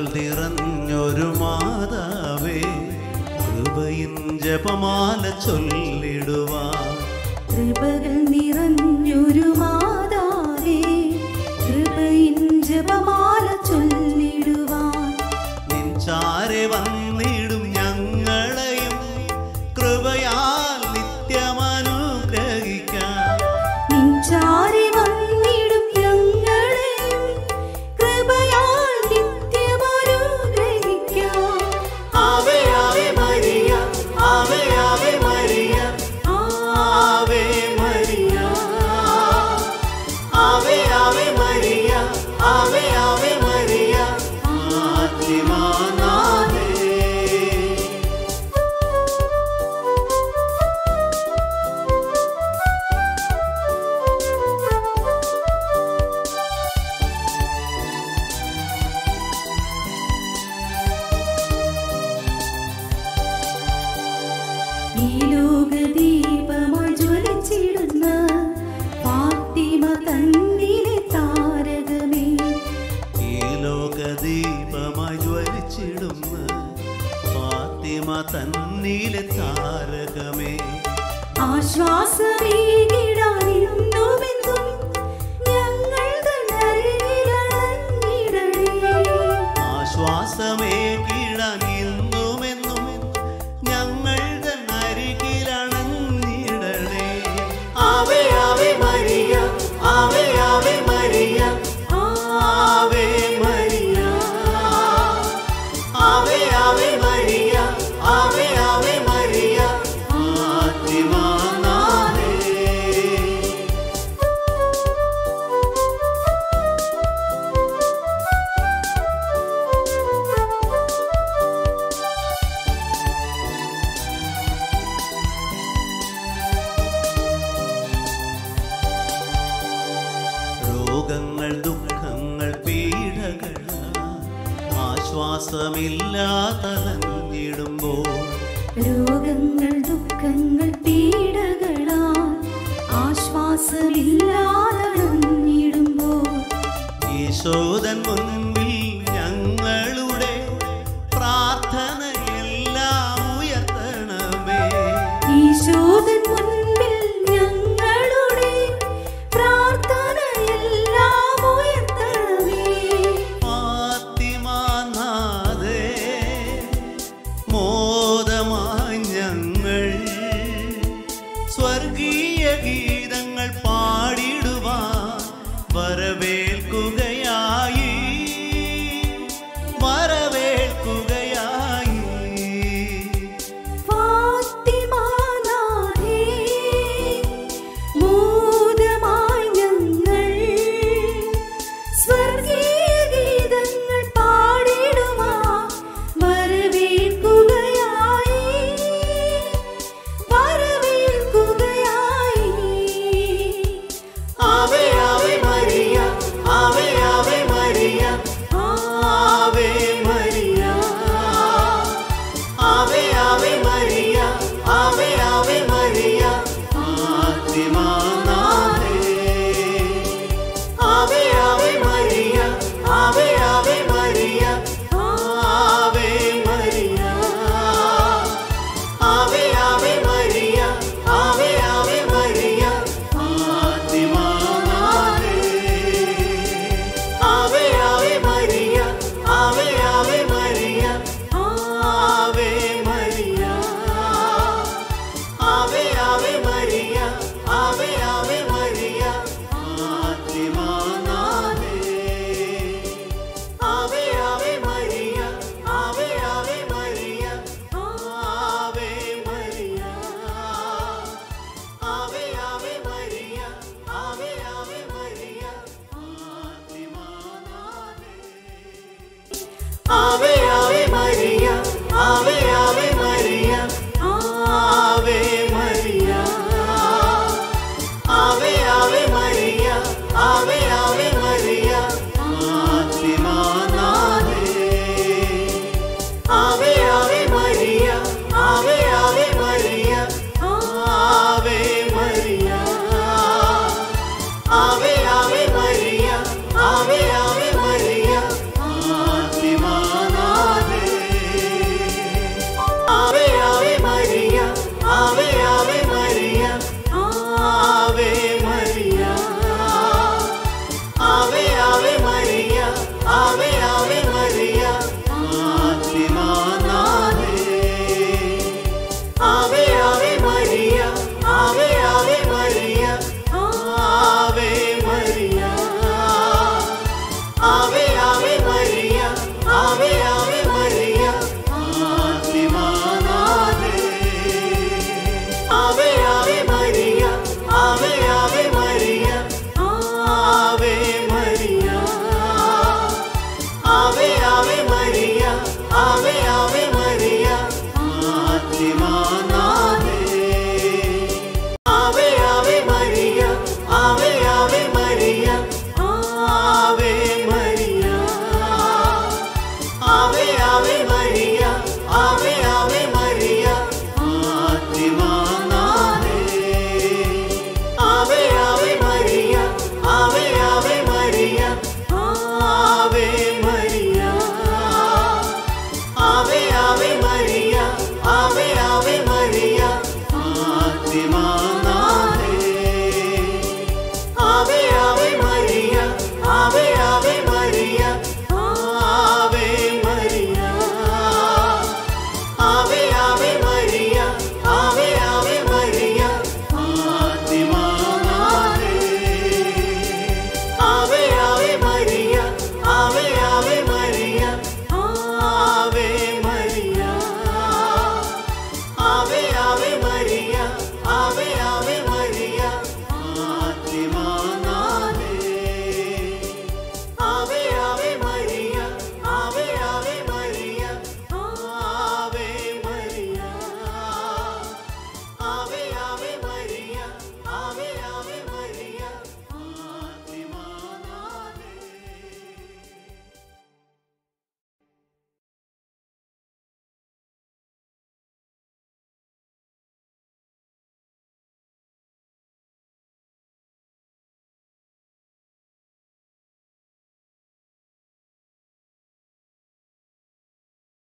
നിറഞ്ഞൊരു മാതാവേ കൃപയിൻ ജപമാല ചൊല്ലിടുവാൻ കൃപകൾ നിറഞ്ഞൊരു മാതാവേ കൃപയിൻ ജപമാല ചൊല്ലിടുവാൻ നിൻചാരെ വന്നിടും ഞങ്ങളെയും കൃപയാൽ നിത്യമനുഗ്രഹിക്കാൻ നിൻചാരി വന്നിടും ഞങ്ങളെയും കൃപയാൽ നിത്യമനുഗ്രഹിക്കാം ആവേ ആവേ മരിയ ആവേ ആവേ മരിയ ആവേ മരിയ ആവേ ആവേ മരിയ ആവേ ആവേ മരിയ ആത്മാനാഥേ ഈ ലോകദീപമായി ജ്വലിച്ചിടുന്ന ഫാത്തിമ തന്നിലെ താരകമേ ഈ ലോകദീപമായി ജ്വലിച്ചിടുന്ന ഫാത്തിമ തന്നിലെ താരകമേ ആശ്വാസമേകിടാനിന്നുമെന്നും ഞങ്ങൾ തന്നരികിലണഞ്ഞിടണേ ആശ്വാസമേ കീഴാൻ എന്നുമെന്നും ഞങ്ങളുടെ അരികിലണഞ്ഞിടണേ ആവേ ആവേ മരിയ ആവേ ആവേ മരിയ ആവേ മരിയ ആവേ ആവേ മരിയ ആവേ ആവേ മരിയ ആത്മാനാഥേ രോഗങ്ങൾ ദുഃഖങ്ങൾ പീഡകൾ ആശ്വാസമില്ലാതലഞ്ഞിടുമ്പോൾ രോഗങ്ങൾ ദുഃഖങ്ങൾ പീഡകളാൽ ആശ്വാസമില്ലാതടഞ്ഞിടുമ്പോൾ ഈശോദൻ മുൻപിൽ ഞങ്ങളുടെ പ്രാർത്ഥനയെല്ലാം ഉയർത്തണമേ ഈശോദൻ മുൻപിൽ ഞങ്ങളുടെ പ്രാർത്ഥനയെല്ലാം ഉയർത്തണമേ ഫാത്തിമാനാഥേ മോദമായി ഞങ്ങൾ സ്വർഗീയ ഗീതങ്ങൾ പാടിടുവാൻ വരവേൽക്കുകയായി വരവേൽക്കുകയായി ഫാത്തിമാനാഥേ, മോദമായി ഞങ്ങൾ സ്വർഗീയ ഗീതങ്ങൾ പാടിടുവാൻ വരവേൽക്കുകയായി, വരവേൽക്കുകയായി. ആവേ ആവേ മരിയ ആവേ ആവേ മരിയ ആവേ മരിയ ആവേ ആവേ മരിയ ആവേ ആവേ മരിയ ആത്മാനാഥേ ആവേ ആവേ മരിയ ആവേ ആവേ മരിയ ആവേ മരിയ ആവേ ആവേ മരിയ ആവേ ആവേ മരിയ ആത്മാനാഥേ ആവേ ആവേ മരിയ ആവേ ആവേ മരിയ ആവേ മരിയ ആവേ ആവേ മരിയ ഫാത്തിമാ നാഥേ ആവേ ആവേ മരിയ ആവേ ആവേ മരിയ ആവേ മരിയ ആവേ ആവേ മരിയ ആവേ ആവേ മരിയ ഫാത്തിമാ നാഥേ ആവേ ആവേ മരിയ ആവേ ആവേ